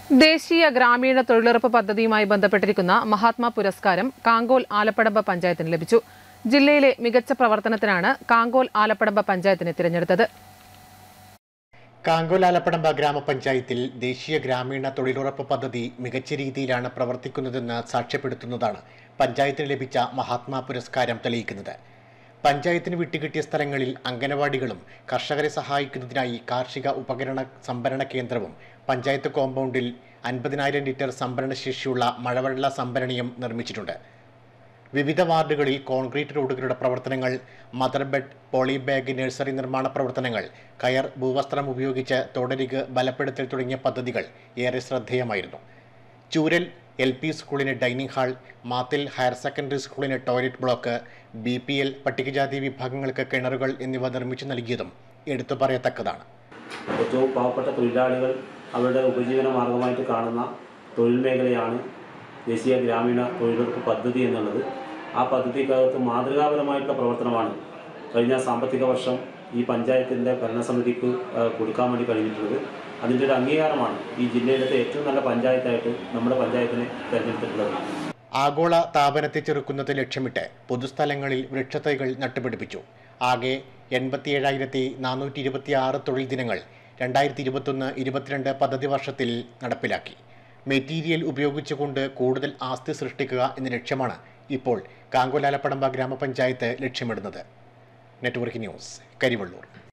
ദേശീയ ഗ്രാമീണ തൊഴിലുറപ്പ് പദ്ധതിയുമായി ബന്ധപ്പെട്ടിരിക്കുന്ന മഹാത്മാ പുരസ്കാരം കാങ്കോൽ ആലപ്പടമ്പ പഞ്ചായത്തിന് ലഭിച്ചു ജില്ലയിലെ മികച്ച പ്രവർത്തനത്തിനാണ് കാങ്കോൽ ആലപ്പടമ്പ പഞ്ചായത്തിനെ തിരഞ്ഞെടുത്തത് കാങ്കോൽ ആലപ്പടമ്പ ഗ്രാമപഞ്ചായത്തിൽ ദേശീയ ഗ്രാമീണ തൊഴിലുറപ്പ് പദ്ധതി മികച്ച രീതിയിലാണ് പ്രവർത്തിക്കുന്നതെന്ന് സാക്ഷ്യപ്പെടുത്തുന്നതാണ് പഞ്ചായത്തിന് ലഭിച്ച മഹാത്മാ പുരസ്കാരം തെളിയിക്കുന്നത് പഞ്ചായത്തിന് വിട്ടുകിട്ടിയ സ്ഥലങ്ങളിൽ അംഗനവാടികളും കർഷകരെ സഹായിക്കുന്നതിനായി കാർഷിക ഉപകരണ സംഭരണ കേന്ദ്രവും പഞ്ചായത്ത് കോമ്പൗണ്ടിൽ അൻപതിനായിരം ലിറ്റർ സംഭരണ ശേഷിയുള്ള മഴവെള്ള സംഭരണിയും നിർമ്മിച്ചിട്ടുണ്ട് വിവിധ വാർഡുകളിൽ കോൺക്രീറ്റ് റോഡുകളുടെ പ്രവർത്തനങ്ങൾ mother bed poly bag nursery നിർമ്മാണ പ്രവർത്തനങ്ങൾ കയർ ഭൂവസ്ത്രം ഉപയോഗിച്ച് തൊടരിക് ബലപ്പെടുത്തൽ തുടങ്ങിയ പദ്ധതികൾ ഏറെ ശ്രദ്ധേയമായിരുന്നു ചൂരൽ എൽ പി സ്കൂളിന് dining hall Mathil higher secondary സ്കൂളിന് toilet block B P L പട്ടികജാതി വിഭാഗങ്ങൾക്ക് കിണറുകൾ എന്നിവ നിർമ്മിച്ചു നൽകിയതും എടുത്തു പറയത്തക്കതാണ് ഏറ്റവും പാവപ്പെട്ട തൊഴിലാളികൾ അവരുടെ ഉപജീവന മാർഗമായിട്ട് കാണുന്ന തൊഴിൽ മേഖലയാണ് ദേശീയ ഗ്രാമീണ തൊഴിലുറപ്പ് പദ്ധതി എന്നുള്ളത് ആ പദ്ധതിക്കകത്ത് മാതൃകാപരമായിട്ടുള്ള പ്രവർത്തനമാണ് കഴിഞ്ഞ സാമ്പത്തിക വർഷം ഈ പഞ്ചായത്തിൻ്റെ ഭരണസമിതിക്ക് ആ, കൊടുക്കാൻ വേണ്ടി കഴിഞ്ഞിട്ടുള്ളത് അതിൻ്റെ ഒരു അംഗീകാരമാണ് ഈ ജില്ലയിലത്തെ ഏറ്റവും നല്ല പഞ്ചായത്തായിട്ട് നമ്മുടെ പഞ്ചായത്തിനെ തിരഞ്ഞെടുത്തിട്ടുള്ളത് ആഗോള താപനത്തെ ചെറുക്കുന്നത് ലക്ഷ്യമിട്ട് പൊതുസ്ഥലങ്ങളിൽ വൃക്ഷത്തൈകൾ നട്ടുപിടിപ്പിച്ചു ആകെ എൺപത്തിയേഴായിരത്തി നാനൂറ്റി ഇരുപത്തി ആറ് തൊഴിൽ ദിനങ്ങൾ രണ്ടായിരത്തി ഇരുപത്തൊന്ന് ഇരുപത്തിരണ്ട് പദ്ധതി വർഷത്തിൽ നടപ്പിലാക്കി മെറ്റീരിയൽ ഉപയോഗിച്ചുകൊണ്ട് കൂടുതൽ ആസ്തി സൃഷ്ടിക്കുക എന്ന ലക്ഷ്യമാണ് ഇപ്പോൾ കാങ്കോലാലപ്പടമ്പ ഗ്രാമപഞ്ചായത്ത് ലക്ഷ്യമിടുന്നത് നെറ്റ്വർക്ക് ന്യൂസ് കരിവള്ളൂർ